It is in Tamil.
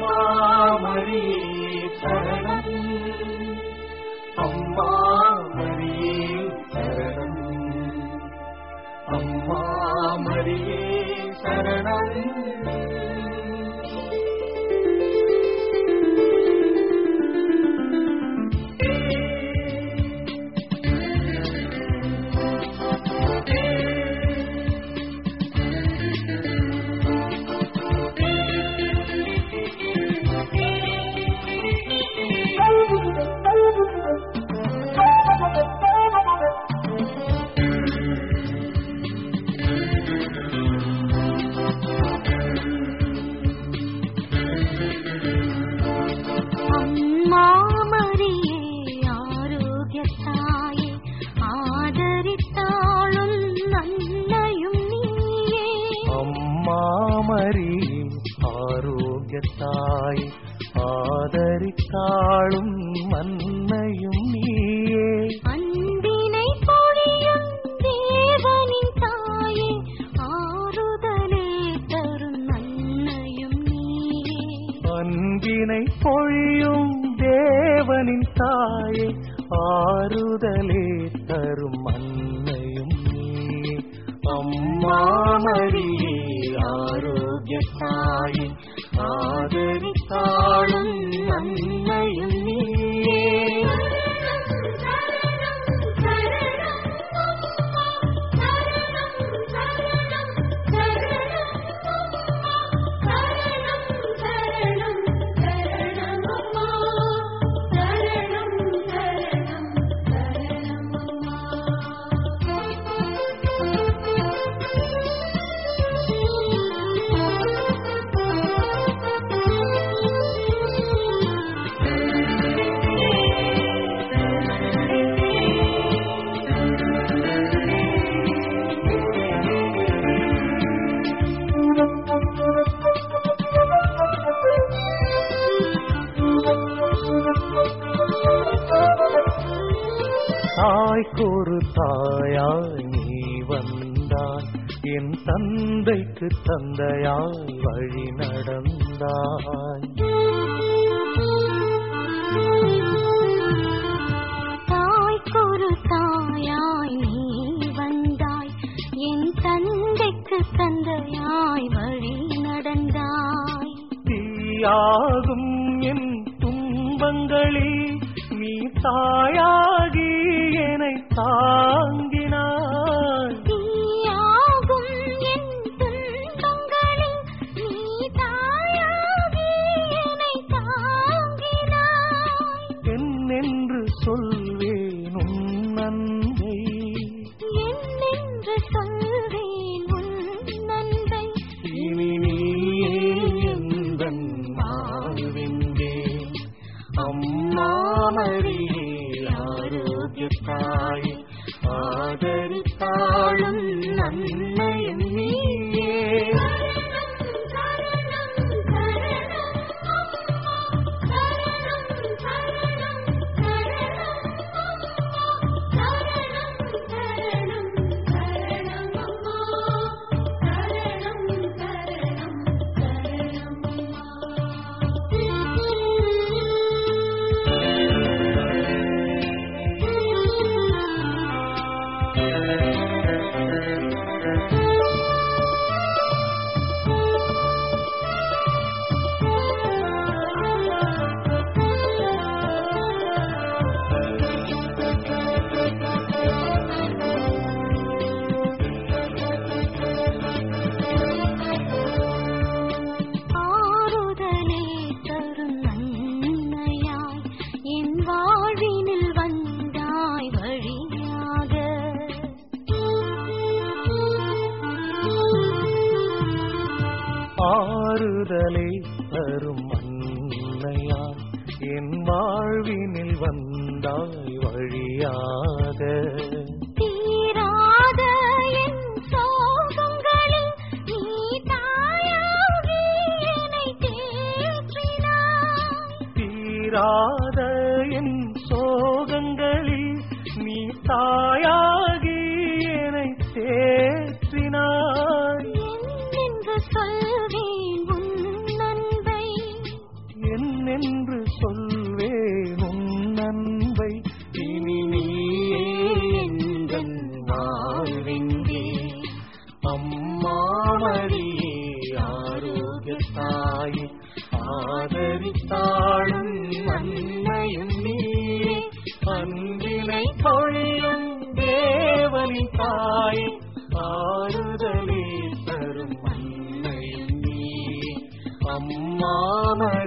அம்மா மரியே சரணம் அம்மா மரியே சரணம் அம்மா மரியே சரணம் அம்மா மரியே ஆரோக்கியத்தாயே ஆதரித்தாளும் நன்மையும் நீயே அம்மா மரியே ஆரோக்கியத்தாய் ஆதரித்தாளும் மன்னையும் நீயே அன்பினை பொழியும் தேவனின் தாயே ஆறுதலே தரும் நன்மையும் நீயே அன்பினை பொழியும் தேவனின் தாயே ஆறுதலே தரும் அன்னையும் நீயே அம்மா மரியே ஆரோக்கியத்தாயே ஆதரித்தாளும் நன்மையும் நீயே தாய்க்கொரு தாயாய் நீ வந்தாய் என் தந்தைக்கு தந்தையாய் வழி நடந்தாய் தாய்க்கொரு தாயாய் நீ வந்தாய் என் தந்தைக்கு தந்தையாய் வழி நடந்தாய் தீயாகும் என் துன்பங்களில் நீ தாயாகி என்னை தாங்கினாய் தீயாகும் என் துன்பங்களில் நீ தாயாகி என்னை தாங்கினாய் என்னென்று சொல்வேன் உன் நன்மை என்னென்று சொல்வேன் உன் நன்மை இனி நீயே எந்தன் வாழ்வின்றே அம்மா மரியே ஆரோக்கியத்தாய் ஆதரித்தாளும் நன்மையும் நீயே ஆறுதலே தரும் நன்மையாய் என் வாழ்வினில் வந்தாய் வழியாக ஆறுதலை தரும் அன்னையாய் என் வாழ்வினில் வந்தாய் வழியாக தீராத என் சோகங்களில் நீ தாயாகி என்னை தேற்றினாய் தீராத என் சோகங்களில் நீ தாயாகி என்னை தேற்றினாய் என்னென்று சொல்வேன் உன் நன்மை அம்மாமரியே ஆரோக்கியத்தாய் ஆதரித்தாளும் அன்னையும் நீயே அன்பினை பொழியும் தேவனின் தாய் ஆறுதலே தரும் அன்னையும் நீயே அம்மாமரியே